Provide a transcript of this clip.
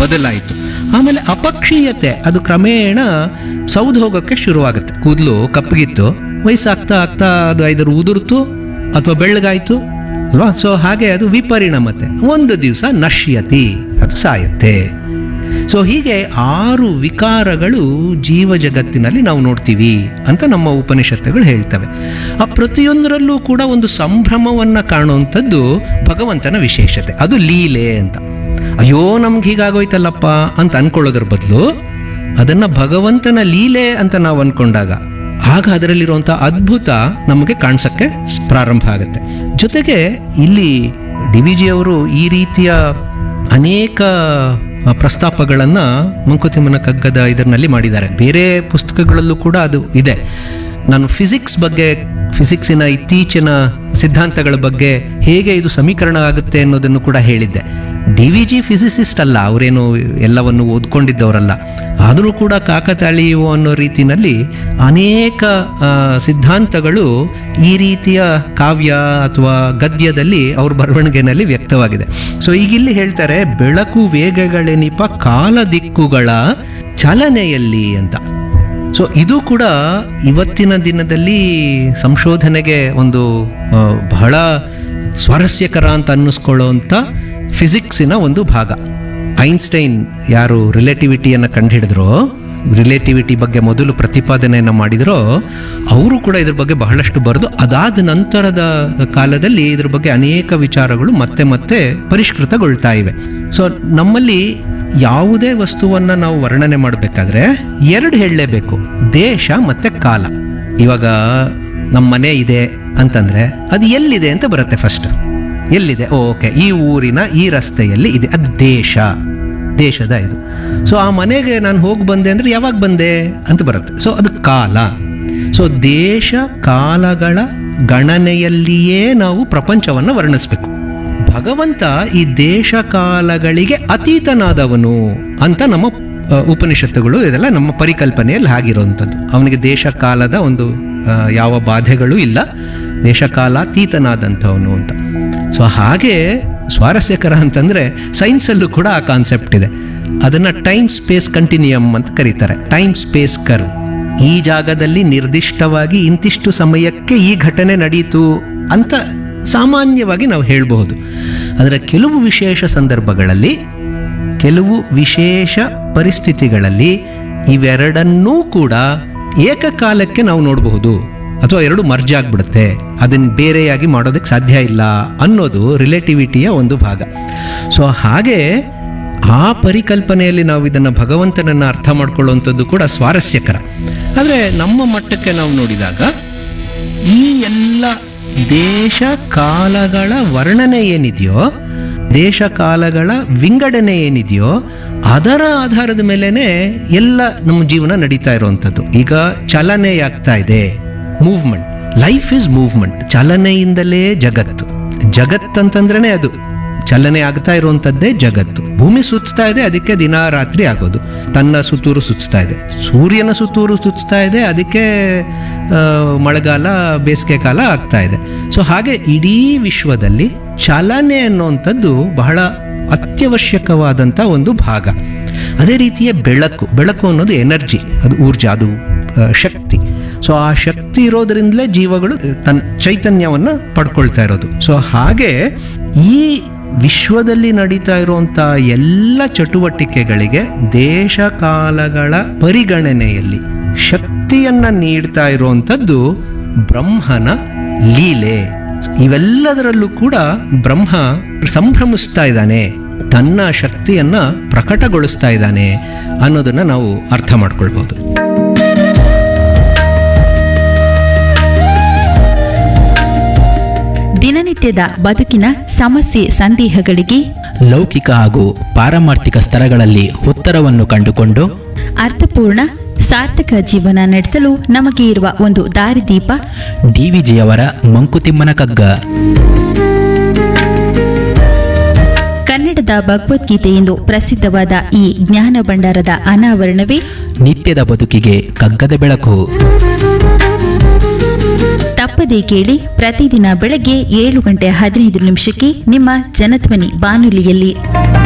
ಬದಲಾಯಿತು ಆಮೇಲೆ ಅಪಕ್ಷೀಯತೆ ಅದು ಕ್ರಮೇಣ ಸೌದು ಹೋಗೋಕ್ಕೆ ಶುರುವಾಗುತ್ತೆ ಕೂದಲು ಕಪ್ಪಗಿತ್ತು ವಯಸ್ಸಾಗ್ತಾ ಆಗ್ತಾ ಅದು ಐದರು ಉದುರ್ತು ಅಥವಾ ಬೆಳ್ಳಗಾಯ್ತು ಅಲ್ವಾ ಸೊ ಹಾಗೆ ಅದು ವಿಪರಿಣಾಮತೆ ಒಂದು ದಿವಸ ನಶ್ಯತಿ ಅದು ಸಾಯತ್ತೆ ಸೊ ಹೀಗೆ ಆರು ವಿಕಾರಗಳು ಜೀವ ಜಗತ್ತಿನಲ್ಲಿ ನಾವು ನೋಡ್ತೀವಿ ಅಂತ ನಮ್ಮ ಉಪನಿಷತ್ತುಗಳು ಹೇಳ್ತವೆ ಆ ಪ್ರತಿಯೊಂದರಲ್ಲೂ ಕೂಡ ಒಂದು ಸಂಭ್ರಮವನ್ನು ಕಾಣುವಂಥದ್ದು ಭಗವಂತನ ವಿಶೇಷತೆ ಅದು ಲೀಲೆ ಅಂತ ಅಯ್ಯೋ ನಮ್ಗೆ ಹೀಗಾಗೋಯ್ತಲ್ಲಪ್ಪ ಅಂತ ಅನ್ಕೊಳ್ಳೋದ್ರ ಬದಲು ಅದನ್ನು ಭಗವಂತನ ಲೀಲೆ ಅಂತ ನಾವು ಅನ್ಕೊಂಡಾಗ ಆಗ ಅದರಲ್ಲಿರುವಂಥ ಅದ್ಭುತ ನಮಗೆ ಕಾಣಿಸೋಕ್ಕೆ ಪ್ರಾರಂಭ ಆಗುತ್ತೆ ಜೊತೆಗೆ ಇಲ್ಲಿ ಡಿ ವಿ ಜಿ ಅವರು ಈ ರೀತಿಯ ಅನೇಕ ಪ್ರಸ್ತಾಪಗಳನ್ನು ಮಂಕುತಿಮ್ಮನ ಕಗ್ಗದ ಇದರಲ್ಲಿ ಮಾಡಿದ್ದಾರೆ ಬೇರೆ ಪುಸ್ತಕಗಳಲ್ಲೂ ಕೂಡ ಅದು ಇದೆ ನಾನು ಫಿಸಿಕ್ಸ್ ಬಗ್ಗೆ ಫಿಸಿಕ್ಸಿನ ಇತ್ತೀಚಿನ ಸಿದ್ಧಾಂತಗಳ ಬಗ್ಗೆ ಹೇಗೆ ಇದು ಸಮೀಕರಣ ಆಗುತ್ತೆ ಅನ್ನೋದನ್ನು ಕೂಡ ಹೇಳಿದ್ದೆ ಡಿ ವಿ ಜಿ ಫಿಸಿಸಿಸ್ಟ್ ಅಲ್ಲ ಅವರೇನು ಎಲ್ಲವನ್ನು ಓದ್ಕೊಂಡಿದ್ದವರಲ್ಲ ಆದರೂ ಕೂಡ ಕಾಕತಾಳೀಯವು ಅನ್ನೋ ರೀತಿಯಲ್ಲಿ ಅನೇಕ ಆ, ಸಿದ್ಧಾಂತಗಳು ಈ ರೀತಿಯ ಕಾವ್ಯ ಅಥವಾ ಗದ್ಯದಲ್ಲಿ ಅವ್ರ ಬರವಣಿಗೆನಲ್ಲಿ ವ್ಯಕ್ತವಾಗಿದೆ ಸೊ ಈಗ ಇಲ್ಲಿ ಹೇಳ್ತಾರೆ ಬೆಳಕು ವೇಗಗಳೆನಿಪ ಕಾಲ ದಿಕ್ಕುಗಳ ಚಲನೆಯಲ್ಲಿ ಅಂತ ಸೊ ಇದು ಕೂಡ ಇವತ್ತಿನ ದಿನದಲ್ಲಿ ಸಂಶೋಧನೆಗೆ ಒಂದು ಆ, ಬಹಳ ಸ್ವಾರಸ್ಯಕರ ಅಂತ ಅನ್ನಿಸ್ಕೊಳ್ಳೋವಂಥ ಫಿಸಿಕ್ಸಿನ ಒಂದು ಭಾಗ ಐನ್ಸ್ಟೈನ್ ಯಾರು ರಿಲೇಟಿವಿಟಿಯನ್ನು ಕಂಡುಹಿಡಿದ್ರೋ ರಿಲೇಟಿವಿಟಿ ಬಗ್ಗೆ ಮೊದಲು ಪ್ರತಿಪಾದನೆಯನ್ನು ಮಾಡಿದ್ರೋ ಅವರು ಕೂಡ ಇದ್ರ ಬಗ್ಗೆ ಬಹಳಷ್ಟು ಬರೆದು ಅದಾದ ನಂತರದ ಕಾಲದಲ್ಲಿ ಇದ್ರ ಬಗ್ಗೆ ಅನೇಕ ವಿಚಾರಗಳು ಮತ್ತೆ ಮತ್ತೆ ಪರಿಷ್ಕೃತಗೊಳ್ತಾ ಇವೆ ಸೊ ನಮ್ಮಲ್ಲಿ ಯಾವುದೇ ವಸ್ತುವನ್ನು ನಾವು ವರ್ಣನೆ ಮಾಡಬೇಕಾದ್ರೆ ಎರಡು ಹೇಳಲೇಬೇಕು ದೇಶ ಮತ್ತೆ ಕಾಲ ಇವಾಗ ನಮ್ಮ ಮನೆ ಇದೆ ಅಂತಂದ್ರೆ ಅದು ಎಲ್ಲಿದೆ ಅಂತ ಬರುತ್ತೆ ಫಸ್ಟ್ ಎಲ್ಲಿದೆ ಓಕೆ ಈ ಊರಿನ ಈ ರಸ್ತೆಯಲ್ಲಿ ಇದೆ ಅದು ದೇಶ ದೇಶದ ಇದು ಸೊ ಆ ಮನೆಗೆ ನಾನು ಹೋಗಿ ಬಂದೆ ಅಂದರೆ ಯಾವಾಗ ಬಂದೆ ಅಂತ ಬರುತ್ತೆ ಸೊ ಅದು ಕಾಲ ಸೊ ದೇಶ ಕಾಲಗಳ ಗಣನೆಯಲ್ಲಿಯೇ ನಾವು ಪ್ರಪಂಚವನ್ನು ವರ್ಣಿಸ್ಬೇಕು ಭಗವಂತ ಈ ದೇಶ ಕಾಲಗಳಿಗೆ ಅತೀತನಾದವನು ಅಂತ ನಮ್ಮ ಆ, ಉಪನಿಷತ್ತುಗಳು ಇದೆಲ್ಲ ನಮ್ಮ ಪರಿಕಲ್ಪನೆಯಲ್ಲಿ ಆಗಿರುವಂಥದ್ದು ಅವನಿಗೆ ದೇಶ ಕಾಲದ ಒಂದು ಆ, ಯಾವ ಬಾಧೆಗಳು ಇಲ್ಲ ದೇಶಕಾಲಾತೀತನಾದಂಥವನು ಅಂತ ಸೊ ಹಾಗೆ ಸ್ವಾರಸ್ಯಕರ ಅಂತಂದರೆ ಸೈನ್ಸಲ್ಲೂ ಕೂಡ ಆ ಕಾನ್ಸೆಪ್ಟ್ ಇದೆ ಅದನ್ನು ಟೈಮ್ ಸ್ಪೇಸ್ ಕಂಟಿನ್ಯೂಯಮ್ ಅಂತ ಕರೀತಾರೆ ಟೈಮ್ ಸ್ಪೇಸ್ ಕರ್ವ್ ಈ ಜಾಗದಲ್ಲಿ ನಿರ್ದಿಷ್ಟವಾಗಿ ಇಂತಿಷ್ಟು ಸಮಯಕ್ಕೆ ಈ ಘಟನೆ ನಡೆಯಿತು ಅಂತ ಸಾಮಾನ್ಯವಾಗಿ ನಾವು ಹೇಳಬಹುದು ಆದರೆ ಕೆಲವು ವಿಶೇಷ ಸಂದರ್ಭಗಳಲ್ಲಿ ಕೆಲವು ವಿಶೇಷ ಪರಿಸ್ಥಿತಿಗಳಲ್ಲಿ ಇವೆರಡನ್ನೂ ಕೂಡ ಏಕಕಾಲಕ್ಕೆ ನಾವು ನೋಡಬಹುದು ಅಥವಾ ಎರಡು ಮರ್ಜ್ ಆಗ್ಬಿಡುತ್ತೆ ಅದನ್ನು ಬೇರೆಯಾಗಿ ಮಾಡೋದಕ್ಕೆ ಸಾಧ್ಯ ಇಲ್ಲ ಅನ್ನೋದು ರಿಲೇಟಿವಿಟಿಯ ಒಂದು ಭಾಗ ಸೊ ಹಾಗೆ ಆ ಪರಿಕಲ್ಪನೆಯಲ್ಲಿ ನಾವು ಇದನ್ನು ಭಗವಂತನನ್ನು ಅರ್ಥ ಮಾಡ್ಕೊಳ್ಳುವಂಥದ್ದು ಕೂಡ ಸ್ವಾರಸ್ಯಕರ ಆದರೆ ನಮ್ಮ ಮಟ್ಟಕ್ಕೆ ನಾವು ನೋಡಿದಾಗ ಈ ಎಲ್ಲ ದೇಶ ಕಾಲಗಳ ವರ್ಣನೆ ಏನಿದೆಯೋ ದೇಶ ಕಾಲಗಳ ವಿಂಗಡಣೆ ಏನಿದೆಯೋ ಅದರ ಆಧಾರದ ಮೇಲೇನೆ ಎಲ್ಲ ನಮ್ಮ ಜೀವನ ನಡೀತಾ ಇರುವಂಥದ್ದು ಈಗ ಚಲನೆ ಆಗ್ತಾ ಇದೆ ಮೂವ್ಮೆಂಟ್ ಲೈಫ್ ಇಸ್ ಮೂವ್ಮೆಂಟ್ ಚಲನೆಯಿಂದಲೇ ಜಗತ್ತು ಜಗತ್ತಂತಂದ್ರೇ ಅದು ಚಲನೆ ಆಗ್ತಾ ಇರುವಂಥದ್ದೇ ಜಗತ್ತು ಭೂಮಿ ಸುತ್ತಾ ಇದೆ ಅದಕ್ಕೆ ದಿನ ರಾತ್ರಿ ಆಗೋದು ತನ್ನ ಸುತ್ತೂರು ಸುತ್ತಾ ಇದೆ ಸೂರ್ಯನ ಸುತ್ತೂರು ಸುತ್ತಾ ಇದೆ ಅದಕ್ಕೆ ಆ, ಮಳೆಗಾಲ ಬೇಸಿಗೆ ಕಾಲ ಆಗ್ತಾ ಇದೆ ಸೊ ಹಾಗೆ ಇಡೀ ವಿಶ್ವದಲ್ಲಿ ಚಲನೆ ಅನ್ನುವಂಥದ್ದು ಬಹಳ ಅತ್ಯವಶ್ಯಕವಾದಂಥ ಒಂದು ಭಾಗ ಅದೇ ರೀತಿಯ ಬೆಳಕು ಬೆಳಕು ಅನ್ನೋದು ಎನರ್ಜಿ ಅದು ಊರ್ಜಾ ಅದು ಆ, ಶಕ್ತಿ ಸೊ ಆ ಶಕ್ತಿ ಇರೋದ್ರಿಂದಲೇ ಜೀವಗಳು ತನ್ನ ಚೈತನ್ಯವನ್ನು ಪಡ್ಕೊಳ್ತಾ ಇರೋದು ಸೊ ಹಾಗೆ ಈ ವಿಶ್ವದಲ್ಲಿ ನಡೀತಾ ಇರುವಂಥ ಎಲ್ಲ ಚಟುವಟಿಕೆಗಳಿಗೆ ದೇಶ ಕಾಲಗಳ ಪರಿಗಣನೆಯಲ್ಲಿ ಶಕ್ತಿಯನ್ನ ನೀಡ್ತಾ ಇರುವಂಥದ್ದು ಬ್ರಹ್ಮನ ಲೀಲೆ ಇವೆಲ್ಲದರಲ್ಲೂ ಕೂಡ ಬ್ರಹ್ಮ ಸಂಭ್ರಮಿಸ್ತಾ ಇದ್ದಾನೆ ತನ್ನ ಶಕ್ತಿಯನ್ನ ಪ್ರಕಟಗೊಳಿಸ್ತಾ ಇದ್ದಾನೆ ಅನ್ನೋದನ್ನ ನಾವು ಅರ್ಥ ಮಾಡ್ಕೊಳ್ಬಹುದು ದಿನನಿತ್ಯದ ಬದುಕಿನ ಸಮಸ್ಯೆ ಸಂದೇಹಗಳಿಗೆ ಲೌಕಿಕ ಹಾಗೂ ಪಾರಮಾರ್ಥಿಕ ಸ್ತರಗಳಲ್ಲಿ ಉತ್ತರವನ್ನು ಕಂಡುಕೊಂಡು ಅರ್ಥಪೂರ್ಣ ಸಾರ್ಥಕ ಜೀವನ ನಡೆಸಲು ನಮಗೆ ಇರುವ ಒಂದು ದಾರಿದೀಪ ಡಿವಿಜಿಯವರ ಮಂಕುತಿಮ್ಮನ ಕಗ್ಗ ಕನ್ನಡದ ಭಗವದ್ಗೀತೆ ಎಂದು ಪ್ರಸಿದ್ಧವಾದ ಈ ಜ್ಞಾನ ಭಂಡಾರದ ಅನಾವರಣವೇ ನಿತ್ಯದ ಬದುಕಿಗೆ ಕಗ್ಗದ ಬೆಳಕು ತಪ್ಪದೇ ಕೇಳಿ ಪ್ರತಿದಿನ ಬೆಳಗ್ಗೆ ಏಳು ಗಂಟೆ ಹದಿನೈದು ನಿಮಿಷಕ್ಕೆ ನಿಮ್ಮ ಜನಧ್ವನಿ ಬಾನುಲಿಯಲ್ಲಿ